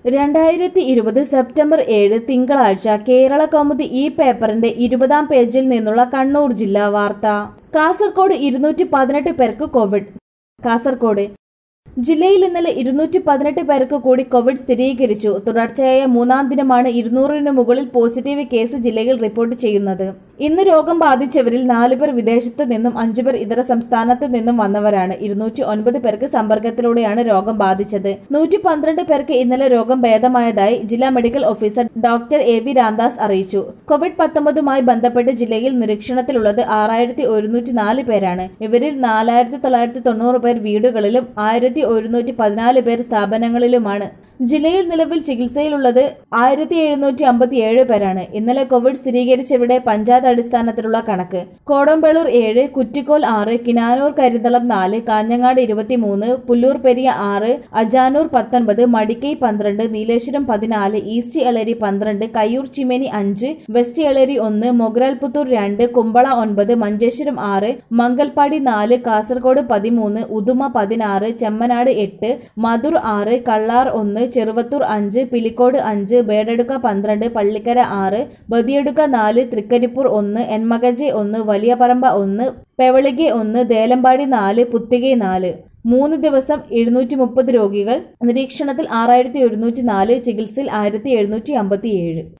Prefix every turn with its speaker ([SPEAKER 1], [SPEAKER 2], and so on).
[SPEAKER 1] രണ്ടായിരത്തി ഇരുപത് സെപ്റ്റംബർ ഏഴ് തിങ്കളാഴ്ച കേരള കൗമുദി ഈ പേപ്പറിന്റെ ഇരുപതാം പേജിൽ നിന്നുള്ള കണ്ണൂർ ജില്ലാ വാർത്ത കാസർകോട് ഇരുന്നൂറ്റി പതിനെട്ട് പേർക്ക് കോവിഡ് കാസർകോട് ജില്ലയിൽ ഇന്നലെ ഇരുന്നൂറ്റി പതിനെട്ട് പേർക്ക് കൂടി കോവിഡ് സ്ഥിരീകരിച്ചു തുടർച്ചയായ മൂന്നാം ദിനമാണ് ഇരുന്നൂറിന് മുകളിൽ പോസിറ്റീവ് കേസ് ജില്ലയിൽ റിപ്പോർട്ട് ചെയ്യുന്നത് ഇന്ന് രോഗം ബാധിച്ചവരിൽ നാലുപേർ വിദേശത്ത് നിന്നും അഞ്ചുപേർ ഇതര സംസ്ഥാനത്ത് നിന്നും വന്നവരാണ് ഇരുന്നൂറ്റി ഒൻപത് പേർക്ക് സമ്പർക്കത്തിലൂടെയാണ് രോഗം ബാധിച്ചത് നൂറ്റി പന്ത്രണ്ട് പേർക്ക് ഇന്നലെ രോഗം ഭേദമായതായി ജില്ലാ medical officer doctor A V Ramdas അറിയിച്ചു കോവിഡ് പത്തൊമ്പതുമായി ബന്ധപ്പെട്ട് ജില്ലയിൽ നിരീക്ഷണത്തിലുള്ളത് ആറായിരത്തി ഒരുന്നൂറ്റി നാല് പേരാണ് ഇവരിൽ നാലായിരത്തി തൊള്ളായിരത്തി തൊണ്ണൂറ് പേർ വീടുകളിലും ആയിരത്തി ഒരുന്നൂറ്റി പതിനാല് പേർ സ്ഥാപനങ്ങളിലുമാണ് ജില്ലയിൽ നിലവിൽ ചികിത്സയിലുള്ളത് ആയിരത്തി എഴുന്നൂറ്റി അമ്പത്തിയേഴ് പേരാണ് ഇന്നലെ കോവിഡ് സ്ഥിരീകരിച്ചവരുടെ പഞ്ചായത്ത് അടിസ്ഥാനത്തിലുള്ള കണക്ക് കോടമ്പേളൂർ ഏഴ് കുറ്റിക്കോൽ ആറ് കിനാനൂർ കരിന്തളം നാല് കാഞ്ഞങ്ങാട് ഇരുപത്തിമൂന്ന് പുല്ലൂർ പെരിയ ആറ് അജാനൂർ പത്തൊൻപത് മടിക്കൈ പന്ത്രണ്ട് നീലേശ്വരം പതിനാല് ഈസ്റ്റ് എളേരി പന്ത്രണ്ട് കയ്യൂർ ചിമേനി അഞ്ച് വെസ്റ്റ് എളേരി ഒന്ന് മൊഗ്രാൽപുത്തൂർ രണ്ട് കുമ്പള ഒൻപത് മഞ്ചേശ്വരം ആറ് മംഗൽപാടി നാല് കാസർഗോഡ് പതിമൂന്ന് ഉദുമ പതിനാറ് ചെമ്മനാട് എട്ട് മധുർ ആറ് കള്ളാർ ഒന്ന് ചെറുവത്തൂർ അഞ്ച് പിലിക്കോട് അഞ്ച് ബേഡെടുക്ക പന്ത്രണ്ട് പള്ളിക്കര ആറ് ബദിയെടുക്ക നാല് തൃക്കരിപ്പൂർ ഒന്ന് എൻമകജെ ഒന്ന് വലിയ പറമ്പ ഒന്ന് പെവളികെ ഒന്ന് ദേലമ്പാടി നാല് പുത്തികെ നാല് മൂന്ന് ദിവസം എഴുന്നൂറ്റി മുപ്പത് രോഗികൾ നിരീക്ഷണത്തിൽ ആറായിരത്തി ഒരുന്നൂറ്റി നാല് ചികിത്സയിൽ ആയിരത്തി എഴുന്നൂറ്റി അമ്പത്തിയേഴ്